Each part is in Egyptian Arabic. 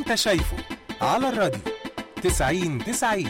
انت شايفه على الراديو 90 90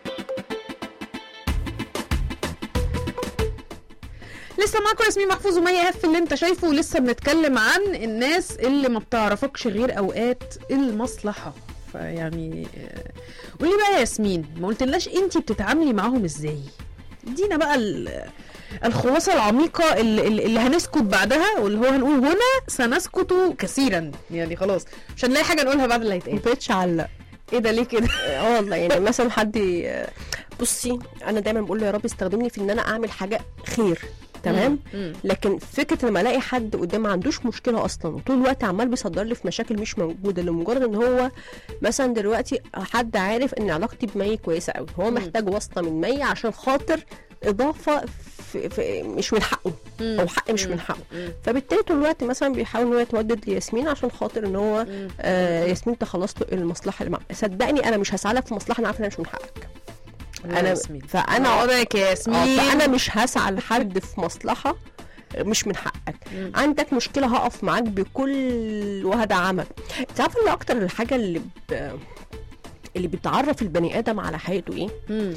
لسه معاكم ياسمين محفوظ ومي ايهاب في اللي انت شايفه ولسه بنتكلم عن الناس اللي ما بتعرفكش غير اوقات المصلحه فيعني آه، قولي بقى يا ياسمين ما قلتلناش انت بتتعاملي معاهم ازاي ادينا بقى ال- الخلاصه العميقه اللي, اللي هنسكت بعدها واللي هو هنقول هنا سنسكت كثيرا يعني خلاص مش هنلاقي حاجه نقولها بعد اللي هيتقال بقتش علق ايه ده ليه كده اه والله يعني مثلا حد ي- بصي انا دايما بقول له يا رب استخدمني في ان انا اعمل حاجه خير تمام مم. لكن فكره لما الاقي حد قدام ما عندوش مشكله اصلا وطول الوقت عمال بيصدر لي في مشاكل مش موجوده لمجرد ان هو مثلا دلوقتي حد عارف ان علاقتي بمي كويسه قوي هو محتاج واسطه من مي عشان خاطر اضافه في في مش من حقه او حق مش من حقه فبالتالي طول الوقت مثلا بيحاول ان هو يتودد لياسمين عشان خاطر ان هو آه ياسمين تخلص له المصلحه اللي معاه صدقني انا مش هسعى لك في مصلحه انا عارفه انها مش من حقك انا ياسمين. فانا وضعك يا آه، ياسمين فانا مش هسعى لحد في مصلحه مش من حقك مم. عندك مشكله هقف معاك بكل وهدعمك انت عارفه ان اكتر الحاجه اللي ب... اللي بتعرف البني ادم على حياته ايه مم.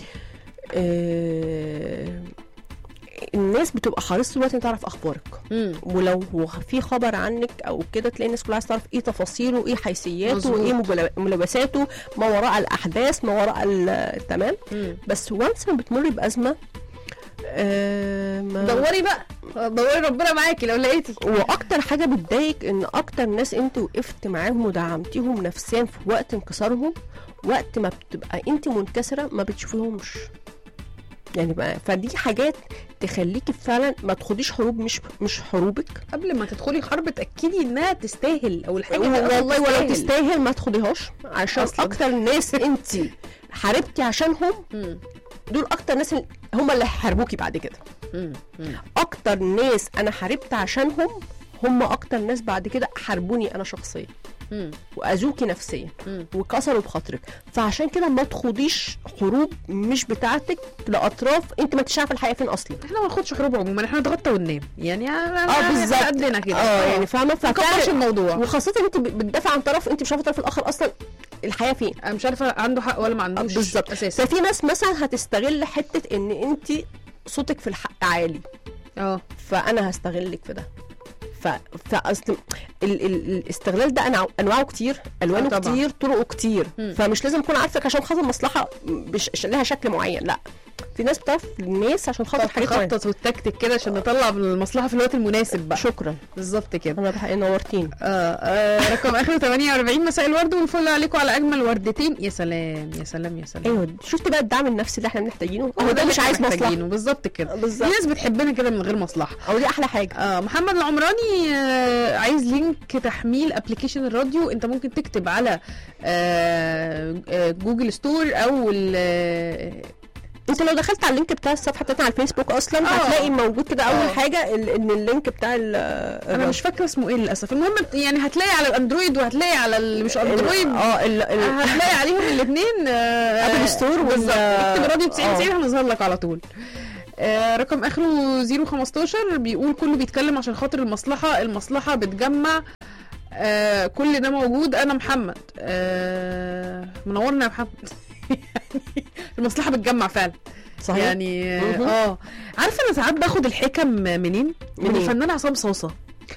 آه... الناس بتبقى حريصه دلوقتي إن تعرف اخبارك مم. ولو هو في خبر عنك او كده تلاقي الناس كلها عايزه تعرف ايه تفاصيله ايه حيثياته مظبوط. ايه مبل- ملابساته ما وراء الاحداث ما وراء ال- تمام مم. بس وانس ما بتمر بازمه آه ما دوري بقى دوري ربنا معاكي لو لقيتي واكتر حاجه بتضايق ان اكتر ناس انت وقفت معاهم ودعمتيهم نفسيا في وقت انكسارهم وقت ما بتبقى انت منكسره ما بتشوفيهمش يعني بقى فدي حاجات تخليكي فعلا ما تخديش حروب مش مش حروبك قبل ما تدخلي حرب اتاكدي انها تستاهل او الحاجه دي والله أصلاً ولو تستاهل ما تاخديهاش عشان أصلاً. اكتر ناس انت حاربتي عشانهم مم. دول اكتر ناس هم اللي هيحاربوكي بعد كده مم. مم. اكتر ناس انا حاربت عشانهم هم اكتر ناس بعد كده حاربوني انا شخصيا مم. واذوكي نفسيا مم. وكسروا بخاطرك فعشان كده ما تخوضيش حروب مش بتاعتك لاطراف انت ما انتش عارفه الحقيقه فين اصلا احنا ما ناخدش حروب عموما احنا نتغطى وننام يعني اه بالظبط قدنا كده اه يعني فاهمه ما نكبرش ففعلا الموضوع وخاصه انت ب- بتدافع عن طرف انت مش عارفه الطرف الاخر اصلا الحقيقه فين انا مش عارفه عنده حق ولا ما عندوش بالظبط اساسا ففي ناس مثلا هتستغل حته ان انت صوتك في الحق عالي اه فانا هستغلك في ده ف فاصل ال... ال... الاستغلال ده أنواع- انواعه كتير الوانه آه طبعاً. كتير طرقه كتير مم. فمش لازم اكون عارفك عشان خاطر مصلحه مش لها شكل معين لا في ناس بتعرف الناس عشان خاطر حاجات معينة. تخطط والتكتيك كده عشان نطلع المصلحه في الوقت المناسب بقى شكرا بالظبط كده انا بحق نورتيني آه آه رقم اخره 48 مساء الورد والفل عليكم على اجمل وردتين يا سلام يا سلام يا سلام ايوه شفت بقى الدعم النفسي اللي احنا محتاجينه هو اللي ده مش إحنا عايز مصلحه محتاجينه. بالظبط كده بالظبط. في ناس بتحبنا كده من غير مصلحه او دي احلى حاجه آه محمد العمراني آه عايز لينك تحميل ابلكيشن الراديو انت ممكن تكتب على آه آه جوجل ستور او ال- آه، انت لو دخلت على اللينك بتاع الصفحه بتاعتنا على الفيسبوك اصلا آه. هتلاقي موجود كده اول آه. حاجه ال- ان اللينك بتاع ال- انا مش فاكره اسمه ايه للاسف المهم يعني هتلاقي على الاندرويد وهتلاقي على اللي مش اندرويد اه ال- ال- هتلاقي عليهم الاثنين أبل ستور وال- بالظبط اكتب راديو 90 آه. 90 هنظهر لك على طول آه، رقم اخره 015 بيقول كله بيتكلم عشان خاطر المصلحه المصلحه بتجمع آه كل ده موجود انا محمد آه منورنا يا محمد يعني المصلحه بتجمع فعلا صحيح يعني آه, مهم. اه عارفه انا ساعات باخد الحكم منين من منين؟ الفنان عصام صاصه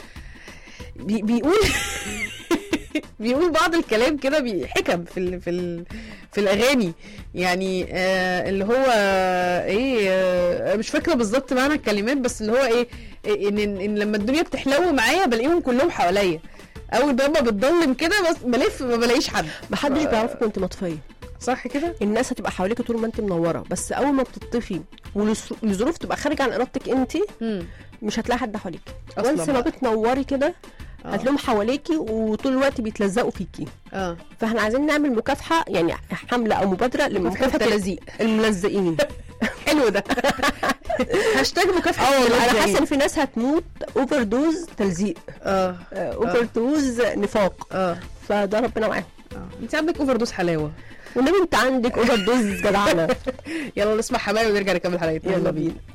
بي بيقول بيقول بعض الكلام كده بي- حكم في ال في ال في الاغاني يعني آه اللي هو ايه آه مش فاكره بالظبط معنى الكلمات بس اللي هو ايه إيه، ان ان لما الدنيا بتحلو معايا بلاقيهم كلهم حواليا اول ما بتضلم كده بس بلف ما بلاقيش حد محدش بيعرفك وانت مطفيه صح كده الناس هتبقى حواليك طول ما انت منوره بس اول ما بتطفي والظروف تبقى خارجه عن ارادتك انت مم. مش هتلاقي حد حواليك أصلاً وانس ما بقى. بتنوري كده آه. هتلاقيهم حواليكي وطول الوقت بيتلزقوا فيكي اه فاحنا عايزين نعمل مكافحه يعني حمله او مبادره لمكافحه التلازيق. الملزقين حلو ده هاشتاج مكافحه اه والله انا التلازيق. حاسه ان في ناس هتموت اوفر دوز تلزيق اه اوفر دوز نفاق اه فده ربنا معاهم اه انت عندك اوفر دوز حلاوه والنبي انت عندك اوفر دوز جدعانه يلا نسمع حماية ونرجع نكمل حلقتنا يلا بينا